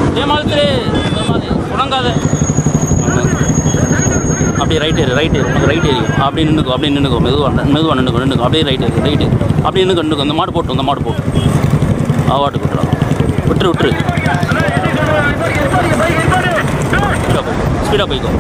ஏமாத்திரு உணங்காத அப்படியே ரைட் ஏறு ரைட் ஏறு உனக்கு ரைட் ஏறி அப்படி நின்றுக்கோ அப்படியே நின்றுக்கோ மெதுவாக மெதுவாக நின்றுக்கோ நின்றுக்கோ அப்படியே ரைட் ஏறு ரைட் ஏறு அப்படியே நின்றுக்கோ நின்றுக்கோ இந்த மாடு போட்டு இந்த மாடு போட்டு ஆவாட்டுக்கு விட்டுறா விட்டுரு விட்டுரு ஸ்பீடாக போ ஸ்பீடாக போய்க்கோ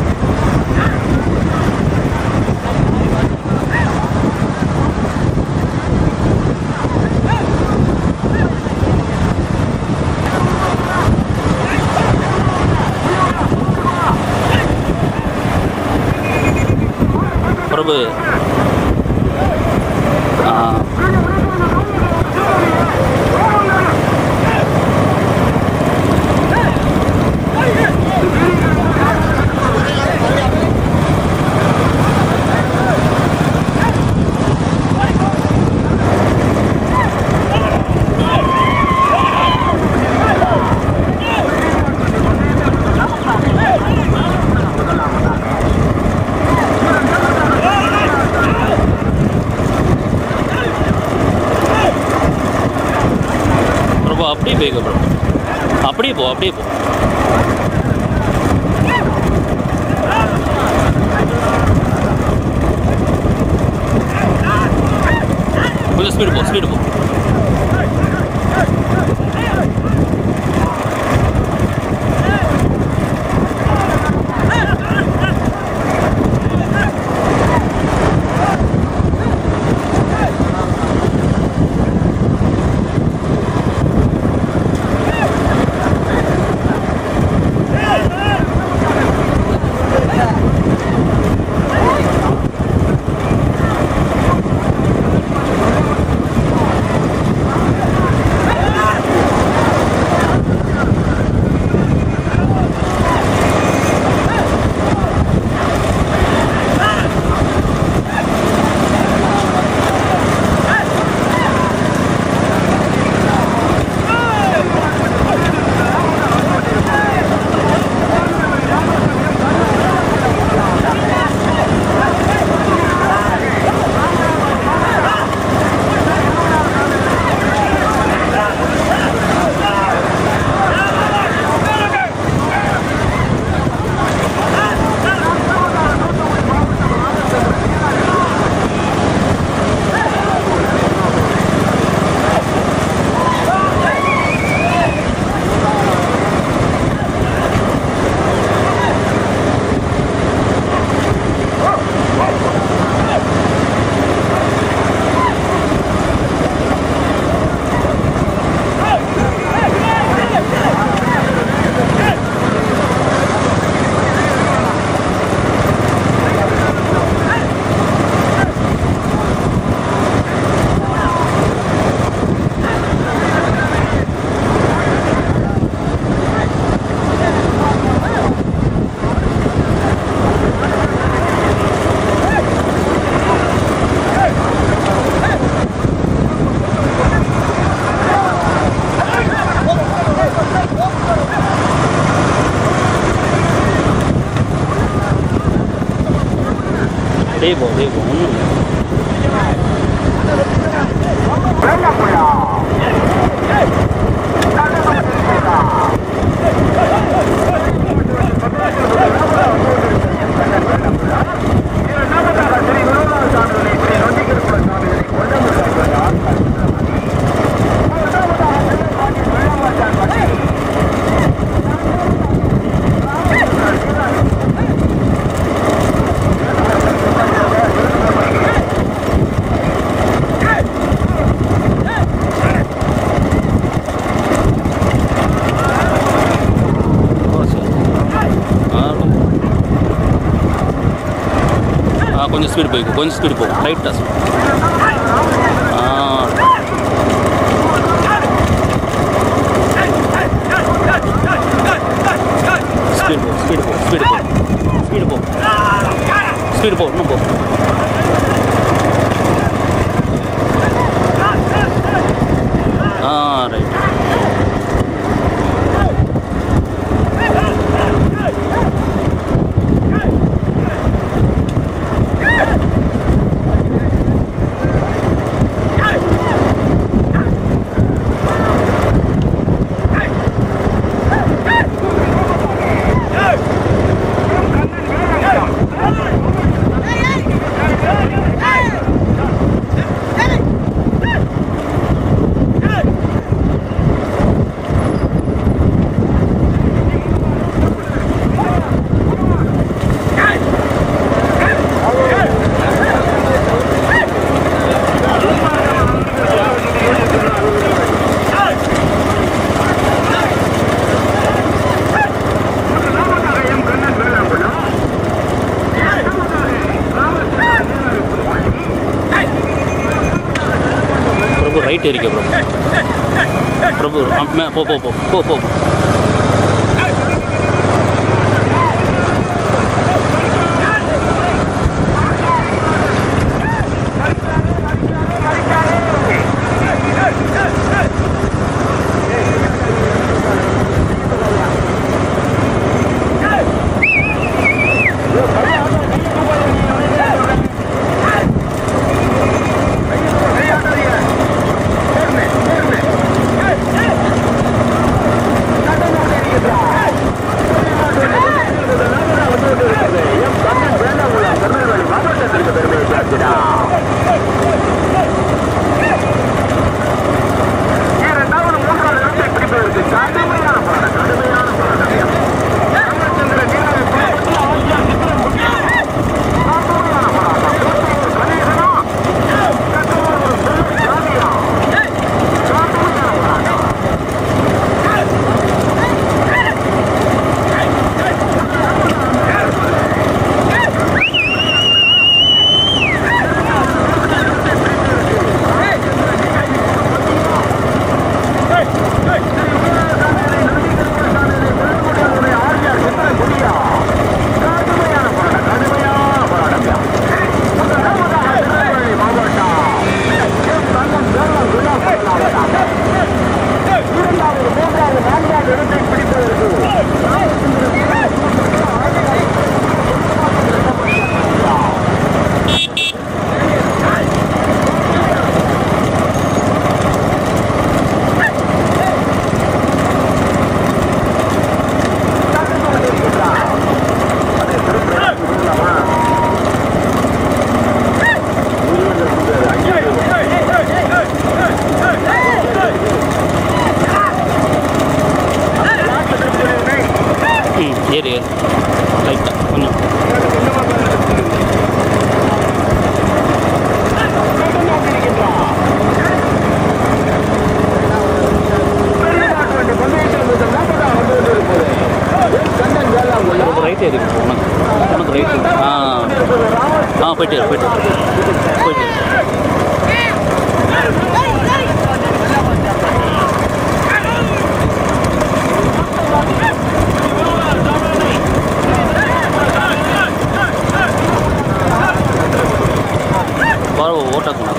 பிரபு ஆ பிரபு அப்படியே போய்க்கோ பிரபு அப்படியே போ அப்படியே போ கொஞ்சம் ஸ்பீடு போ ஸ்பீடு போ அப்படியே போ அப்படியே போ ஒன்றும் இல்லை ஓ, சரி. ஆ, ஆ கொஞ்சம் ஸ்பீடு போய்க்கோ கொஞ்சம் ஸ்பீடு போ ரைட்டாக ஆ ஸ்பீடு போ ஸ்பீடு போ ஸ்பீடு போ ஸ்பீடு போ ஸ்பீடு போ இன்னும் போ ஆ ரைட் ரைட் ஏறிக்க பிரபு பிரபு ஆ, மே- போ போ போ போ போ இரண்டாவது மூன்றாவது இடத்தை பிடிப்பதற்கு கடுமையான போராட்டம் கடுமையான போராட்டம் ராமச்சந்திர நீராவி புலிப்பட்டி ஆசியா சித்திரம் குட்டியா கடுமையான போராட்டம் கணேசனா கட்டுமான ஒரு பெரும் ஜாதியா கடுமையான போராட்டம் ஆசியா சித்திரம் குட்டியா கடுமையான போராட்டம் கடுமையான போராட்டம் முதலாவதாக திருநெல்வேலி மாவட்டம் எம் தங்கம் வேளாண் விழா மாவட்டம் இரண்டாவது மூன்றாவது நான்காவது இடத்தை பிடிப்பதற்கு ம் ஏறு ஏறு லைட்டாக கொஞ்சம் உனக்கு ரைட் ஏறி உனக்கு உனக்கு ரைட் ஆ ஆ போயிட்டு இரு, போயிட்டு இரு. போயிட்டு இரு. வர ஓட்டக்கூடாது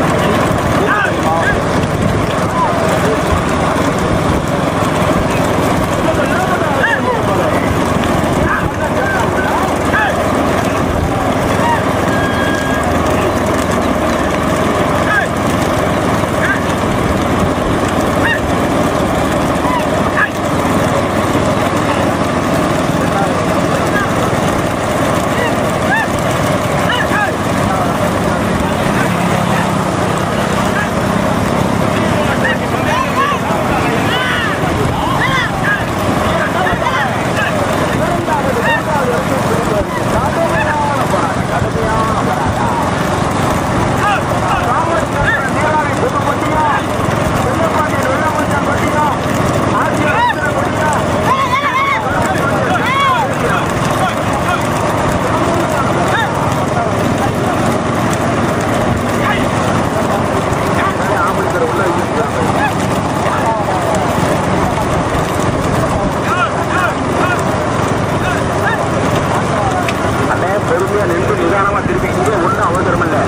அண்ணே பொறுமையா நின்று நிதானமா திருப்பி இங்கே ஒன்றும் அவசரம் இல்லை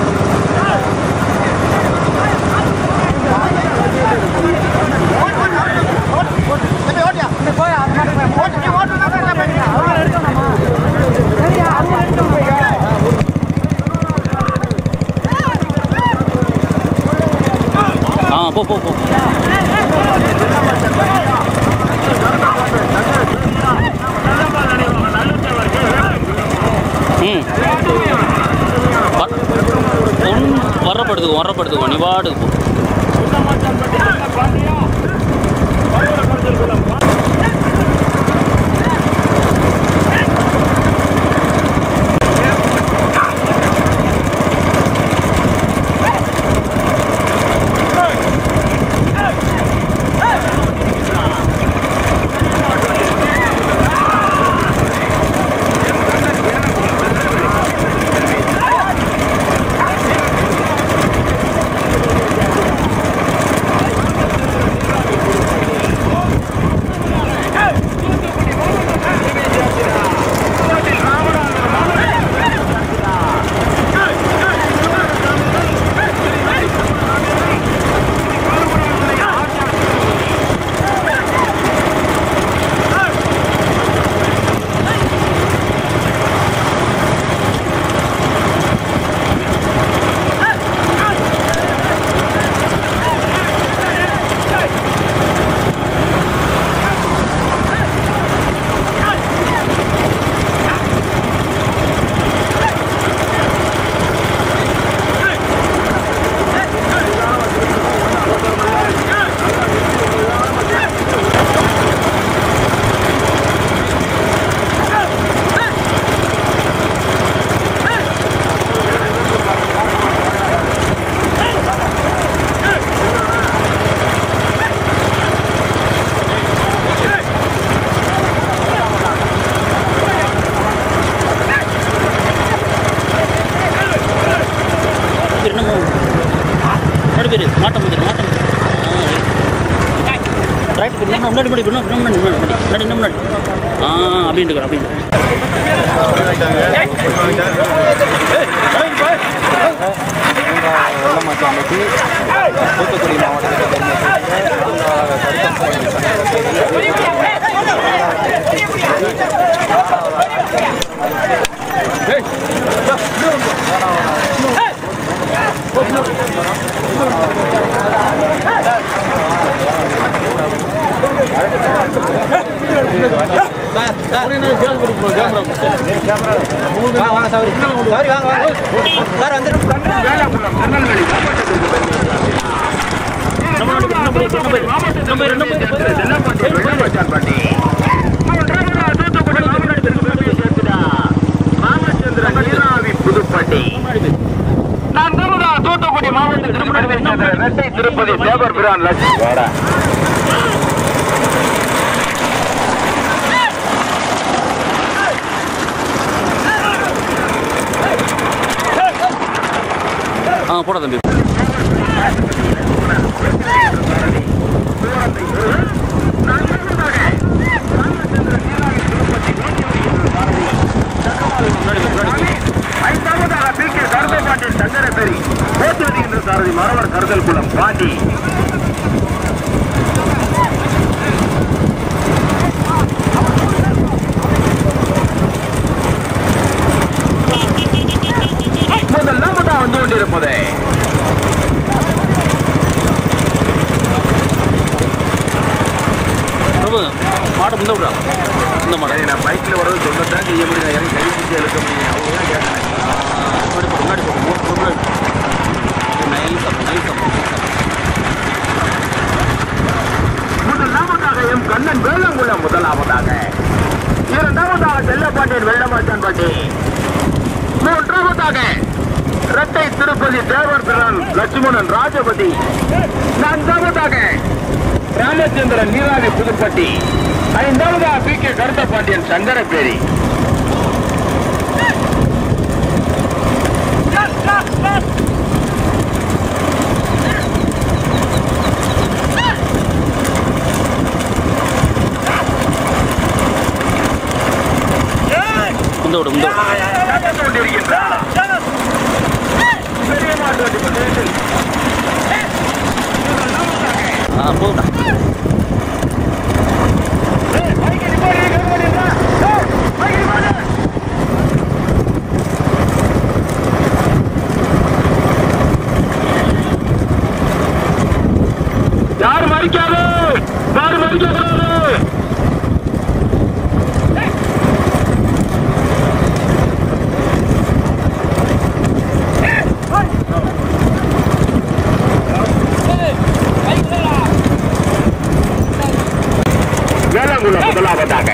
ஆ போ போ போ ம் வ- ஒன் வரப்படுத்துக்கோ வரப்படுத்துக்கோ நீ பாட்டுக்கு போ முன்னாடி முன்னாடி இன்னும் முன்னாடி முன்னாடி முன்னாடி இன்னும் முன்னாடி ஆ அப்படின்ட்டு இருக்கு, அப்படின்ட்டு வெள்ளமாச்சாம்பட்டி தூத்துக்குடி மாவட்டத்தில் பெருமை சேர்ந்த கருத்தம் வேளாங்குளம் திருநெல்வேலி செல்லப்பட்டி வெள்ளமச்சான்பட்டி தூத்துக்குடி மாவட்டத்திற்கு பெருமையை சேர்க்கிறார் ராமச்சந்திரன் நீராவி புதுப்பட்டி நான் திருமுதா தூத்துக்குடி மாவட்டத்திற்கு பெருமை சேர்ந்த ரெட்டை திருப்பதி தேவர் பிரான் லட்சுமி வாடா ஆ போட தம்பி ஐந்தாவதாக பி கே கருதப்பாட்டின் சங்கரபெரி போட்டி வருகின்ற சாரதி மரவர் கருதல் குளம் பாண்டி முதலாவதா வந்து கொண்டிருப்பது பிரபு மாட்டை முந்த விட்றா இந்த மாடை சரி, நான் பைக்ல வரது சொன்னதான் செய்ய முடியும் நான் இறங்கி கை பிடிச்சி இழுக்க முடியும் அவங்க தான் கேட்டாங்க முன்னாடி போட்டு முன்னாடி போட்டு மூணு முன்னாடி நைஸ் நைஸ் முதலாவதாக எம் கண்ணன் வேளங்குளம் முதலாவதாக இரண்டாவதாக செல்லப்பாண்டியன் வெள்ளமாச்சான்பட்டி மூன்றாவதாக இரட்டை திருப்பதி தேவர் பிரான் லட்சுமணன் ராஜபதி நான்காவதாக ராமச்சந்திரன் நீராவி புதுப்பட்டி ஐந்தாவதாக பி கே கருத்தப்பாண்டியன் சங்கரப்பேரி முந்த விடு முந்த விடு நடந்து கொண்டிருக்கின்றார் பெரிய மாட்டு வண்டி பந்தயத்தில் ஆ போதுடா யார் மறிக்காது யார் மறிக்காது வேளாங்குளம் முதலாவதாக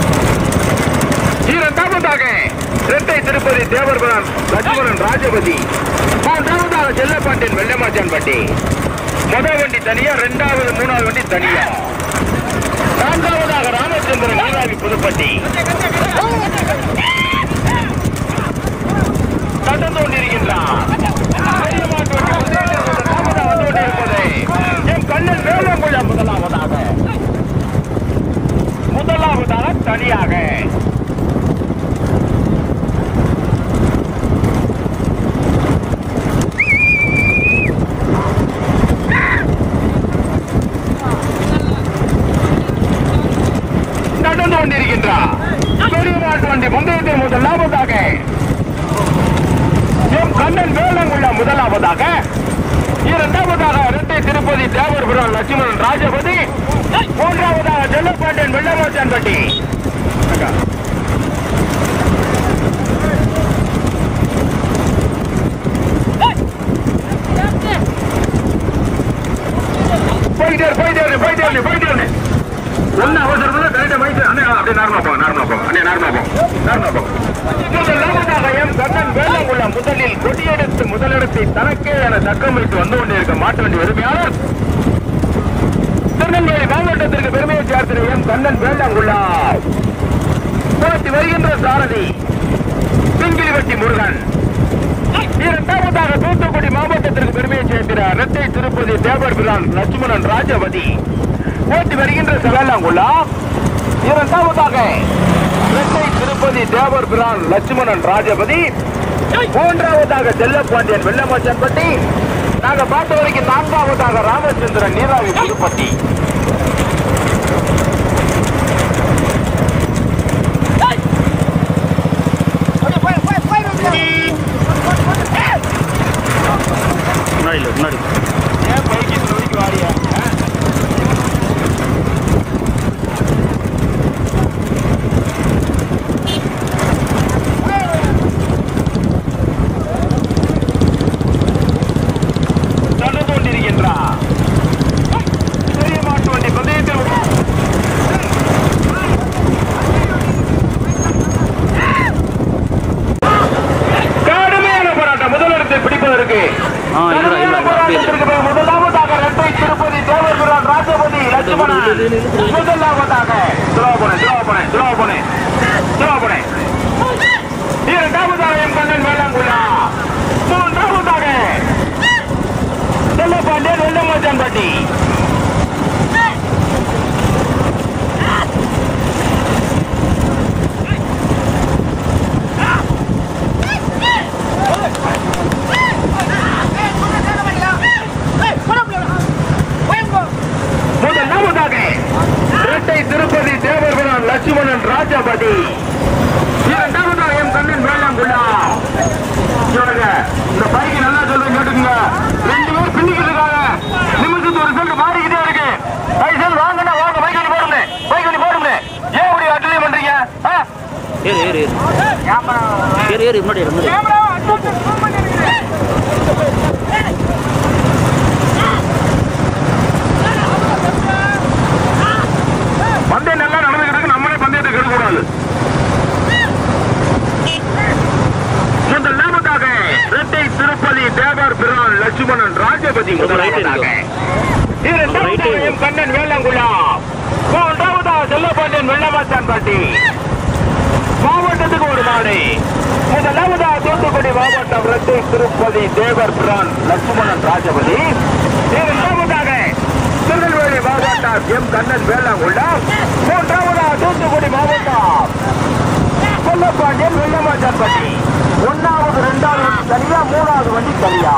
இரண்டாவதாக இரட்டை திருப்பதி தேவர்புரம் லட்சுமணன் ராஜபதி மூன்றாவதாக செல்லப்பாண்டியன் வெள்ளமாச்சான் பட்டி முதல் வண்டி தனியா இரண்டாவது மூணாவது வண்டி தனியா நான்காவதாக ராமச்சந்திரன் நீராவி புதுப்பட்டி கடந்து கொண்டிருக்கின்றார் பெரிய மாட்டு வண்டி முதலாவதாக வந்து கொண்டிருப்பது என் கண்ணன் வேளாங்குளம் முதலாவதாக முதலாவதாக தனியாக நடந்து கொண்டிருக்கின்றார் பெரிய மாட்டு வண்டி முந்தையத்தில் முதலாவதாக எம் கண்ணன் வேளங்குள்ள முதலாவதாக இரண்டாவதாக இரட்டை திருப்பதி தேவர்புரம் லட்சுமணன் ராஜபதி மூன்றாவதாக செல்லப்பாண்டியன் வெள்ளமாச்சான் பட்டி போயிட்டே இரு, போயிட்டே இரு, போயிட்டே இரு, போயிட்டே இரு. ஒண்ணு அவசரம் இல்லை, correct ஆ போயிட்டு, அண்ணே, அப்படியே நார்மலா போங்க, நார்மலா போங்க. அண்ணே, நார்மலா போங்க, நார்மலா போங்க. முதலாவதாக எம் கண்ணன் வேளங்குள்ள முதலில் கொடியெடுத்து முதலிடத்தை தனக்கே என தக்கம் வைத்து வந்து கொண்டிருக்க மாட்டு வண்டி உரிமையாளர் திருநெல்வேலி மாவட்டத்திற்கு பெருமையை சேர்த்திரு எம் கண்ணன் வேளாங்குள்ளா போட்டி வருகின்ற சாரதி பிங்கிலிவட்டி முருகன் இரண்டாவதாக தூத்துக்குடி மாவட்டத்திற்கு பெருமையை சேர்க்கிறார் இரட்டை திருப்பதி தேவர் பிரான் லட்சுமணன் ராஜவதி ஓட்டி வருகின்ற செவலாங்குளம் இரண்டாவதாக இரட்டை திருப்பதி தேவர் பிரான் லட்சுமணன் ராஜபதி மூன்றாவதாக செல்லப்பாண்டியன் வெள்ளமச்சன்பட்டி நாங்க பார்த்த வரைக்கும் நான்காவதாக ராமச்சந்திரன் நீராவி புதுப்பட்டி முன்னாடி இல்லை முன்னாடி ஏன் பைக்கு இந்த வரைக்கும் வாரியா நடந்து கொண்டிருக்கின்றார் பெரிய மாட்டு வண்டி பந்தயத்தில் கடுமையான போராட்டம் முதலிடத்தை பிடிப்பதற்கு ஆ, இல்ல, இல்ல, கடுமையான இல்ல, போராட்டத்திற்கு பிறகு முதலாவதாக இரட்டை திருப்பதி தேவர்பிரான் ராஜபதி லட்சுமணன் முதலாவதாக துரோபனை துரோபனை துரோபனை துரோபனை இரண்டாவதாக எம் கண்ணன் வேளாங்குள்ளா மூன்றாவதாக செல்லப்பாண்டியன் வெள்ளமச்சான்பட்டி முதலாவதாக இரட்டை திருப்பதி தேவர்பிரான் லட்சுமணன் ராஜபதி இரண்டாவதாக எம் கண்ணன் வேளாங்குள்ளா இவங்க இந்த பைக்கு நல்லா சொல்றேன் கேட்டுக்கங்க ரெண்டு பேர் பின்னிக்கிட்டு இருக்காங்க நிமிஷத்துக்கு ஒரு செல்ட் மாறிக்கிட்டே இருக்கு பைசல் வாங்கண்ணா வாங்க பைக் வண்டி போடுங்க பைக் வண்டி போடுங்க ஏன் இப்படி அட்டலி பண்றீங்க ஆ? ஏறு ஏறு ஏறு ஏறு ஏறு முன்னாடி ஏறு, முன்னாடி பந்தயம் நல்லா நடந்துகிட்டு இருக்கு நம்மளே பந்தயத்தை கெடுக்கூடாது முதலாவதாக இரட்டை திருப்பதி தேவர் பிரான் லட்சுமணன் ராஜபதி முதலாவதாக இரண்டாவதாக எம் கண்ணன் வேளாங்குளா மூன்றாவதாக செல்லப்பாண்டியன் வெள்ளமாச்சான் பாட்டி மாவட்டத்துக்கு ஒரு மாடு முதலாவதாக தூத்துக்குடி மாவட்டம் இரட்டை திருப்பதி தேவர் பிரான் லட்சுமணன் ராஜபதி இரண்டாவதாக திருநெல்வேலி மாவட்டம் எம் கண்ணன் வேளாங்குளா மூன்றாவதாக தூத்துக்குடி மாவட்டம் கொல்லப்பாண்டியன் வெள்ளமாச்சான் பாட்டி ஒன்னாவது ரெண்டாவது வண்டி சரியா மூணாவது வண்டி சரியா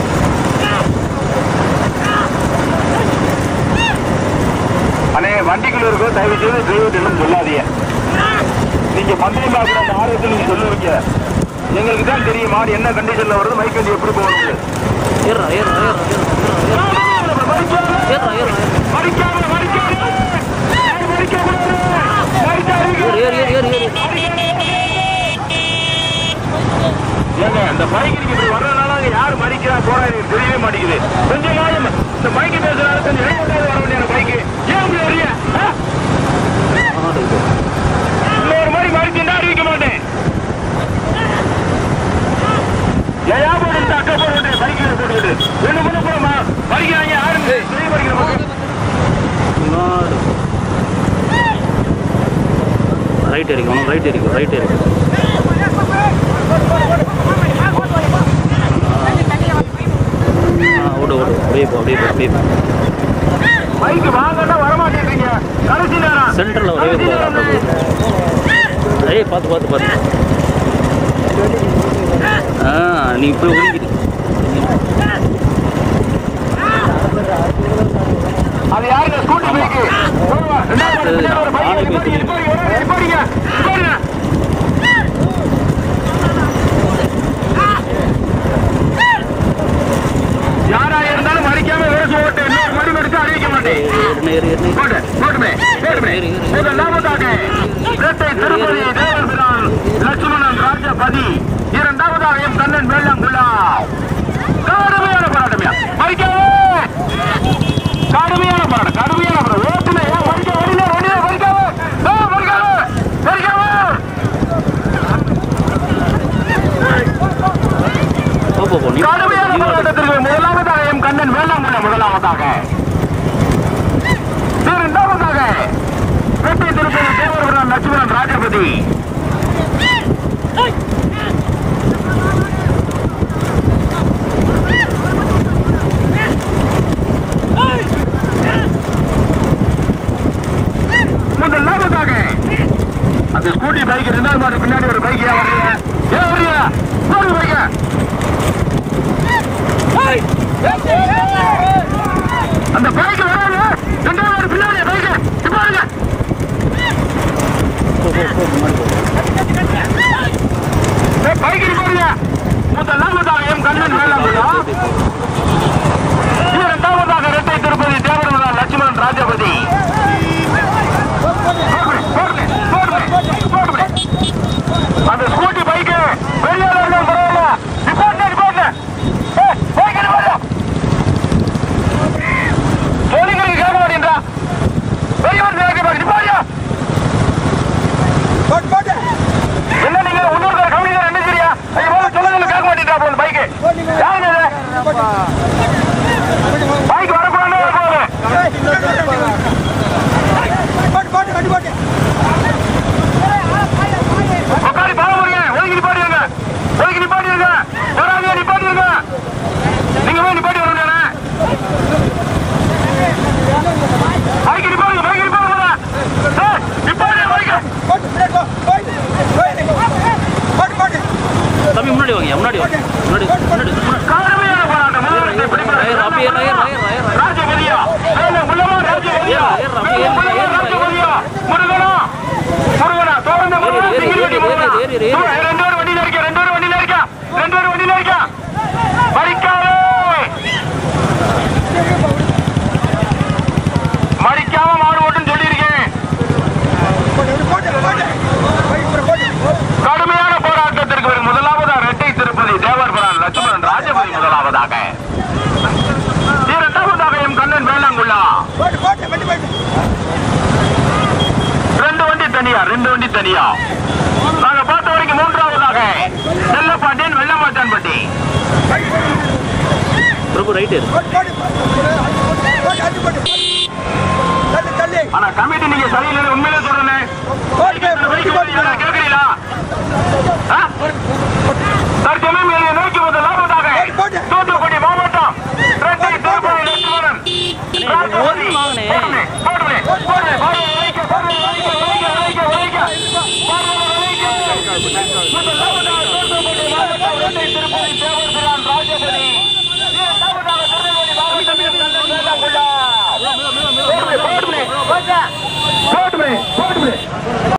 அண்ணே வண்டிக்குள்ள இருக்கோ தயவு செய்து டிரைவர் சொல்லாதீங்க நீங்க பந்தயம் பார்க்குற அந்த ஆர்வத்தில் நீங்க சொல்லுவீங்க எங்களுக்கு தான் தெரியும் மாடு என்ன கண்டிஷன்ல வருது மைக் வண்டி எப்படி போகணும் ஏறுறா ஏறுறா ஏறுறா ஏறுறா ஏறுறா மறிக்காம மறிக்காம மறிக்கக்கூடாது மறிக்காதீங்க. ஏறு ஏறு ஏறு ஏறு ஏங்க இந்த பைக் நீங்க இப்படி வர்றதுனால அங்க யாரு மறிக்கிறா போறா எனக்கு தெரியவே மாட்டேங்குது கொஞ்சம் நாள் இந்த பைக் பேசுறாரு கொஞ்சம் இடையில வர வேண்டிய பைக் ஏன் இப்படி வர்றீங்க ஆ? இன்னொரு மாதிரி மறிச்சுட்டா அறிவிக்க மாட்டேன் ஏயா போட்டு அக்கா போட்டு பைக்கில் போட்டுக்கிட்டு ஒண்ணு பண்ண போறோமா மறிக்கிறாங்க யாருங்க பெரிய மறிக்கிற மக்கள் முன்னாடி ரைட் அடிக்கணும் ரைட் அடிக்கும் ரைட் அடிக்கும் ஆ விடு விடு அப்படியே போ அப்படியே போ அப்படியே போ பைக் வாங்கன்னா வரமாட்டேன்றீங்க கடைசி நேரம் சென்டரில் ஒரே ஒரு பாரு, அப்படியே போ. ஏய் பார்த்து பார்த்து பார்த்து ஆ நீ இப்படி ஒதுக்கிடு அது யாருங்க ஸ்கூட்டி பைக் ரெண்டாவது பின்னாடி ஒரு பைக் நிப்பாடிங்க நிப்பாடிங்க நிப்பாடிங்க நிப்பாடிங்க யாரா இருந்தாலும் மறிக்காம விரசு ஓட்டு இன்னொரு மடி மடிச்சு அறிவிக்க மாட்டேன் ஏறு ஏறு ஏறு போடு, போடுமே, போடுமே. முதலாவதாக இரட்டை திருப்பதி தேவபிரான் லட்சுமணன் ராஜபதி இரண்டாவதாக எம் கண்ணன் வெள்ளங்குள்ளா கடுமையான போராட்டமியா மறிக்காவே கடுமையான போராட்டம் கடுமையான போராட்டம் ஓட்டுமே ஏன் மறிக்க வண்டியில வண்டியில மறிக்காவே ஏ, மறிக்காவே மறிக்காவே போ போ போ நீ கடுமையான போராட்டத்திற்கு முதலாவதாக எம் கண்ணன் வேளாங்குள்ள முதலாவதாக இரண்டாவதாக வெட்டி திருப்பதி தேவரகுரம் லட்சுமணன் ராஜபதி அந்த ஸ்கூட்டி பைக் ரெண்டாவது மாடு பின்னாடி ஒரு பைக் ஏன் வர்றீங்க ஏன் வர்றீங்க போடு பைக்க அந்த பைக் வராது ரெண்டாவது மாடு பின்னாடி பைக் பாருங்க பைக் பாருங்க முதலாவதாக எம் கண்ணன் வேளாங்குளம் இது இரண்டாவதாக இரட்டை திருப்பதி தேவரமலா லட்சுமணன் ராஜபதி போடுங்க, போடுங்க, போடுங்க. அந்த ஸ்கூட்டி பைக்கு பெரியாளர் பரவாயில்ல நிப்பாட்டு நிப்பாட்டு ஏய், பைக்கு நிப்பாட்டு. சொல்லிக்கிறீங்க கேட்க மாட்டேன்றா பெரியவர் கேட்க மாட்டேன் நிப்பாட்டியா என்ன நீங்க இன்னொரு கவனிக்கிற என்ன சரியா ஐயோ சொல்லுங்க கேட்க மாட்டேன்றா போல பைக்கு யாருங்க இது பைக் வரக்கூடாது போகுது உட்காரி பாவ போறீங்க ஒதுக்கி நிப்பாட்டிடுங்க ஒதுக்கி நிப்பாட்டிடுங்க வராங்க நிப்பாட்டிடுங்க நீங்க போய் நிப்பாட்டி வரணும் பைக் நிப்பாடுங்க பைக் நிப்பாடுங்க ஏய், நிப்பாட்டு பைக் தம்பி முன்னாடி வாங்க முன்னாடி வாங்க முன்னாடி முன்னாடி முன்னாடி கடுமையான போராட்டம் முதலமைச்சர் பிடிப்பது. ஏறு, அப்படியே ஏறு, ஏறு, ஏறு, ஏறு, ஏறு. ராஜபதியா மேல உள்ளவா ராஜபதியா ஏறு, ஏறு, அப்படியே ஏறு, உள்ளவா ஏறு, ராஜபதியா முருகனா முருகனா தோரந்த முருகனா ஏறு, ஏறு, சிங்கிள் ஏறு, முருகனா ஏறு, ஏறு, ஏறு. தோ, ரெண்டு பேரும் வண்டியில இருக்க ரெண்டு பேரும் வண்டியில இருக்க ரெண்டு பேரும் வண்டியில இருக்க மறிக்காதே மறிக்காம மாடு ஓட்டுன்னு சொல்லியிருக்கேன் கடுமையான போராட்டத்திற்கு பிறகு முதலாவதாக இரட்டை திருப்பதி தேவர்புரான் லட்சுமணன் ராஜபதி முதலாவதாக இரண்டாவதாக எம் கண்ணன் வேளாங்குள்ளா ரெண்டு வண்டி தனியா ரெண்டு வண்டி தனியா நாங்க பார்த்த வரைக்கும் மூன்றாவதாக செல்லப்பாண்டியன் வெள்ளமாட்டான்பட்டி பிரபு ரைட் ஏறு ஆனா கமிட்டி நீங்க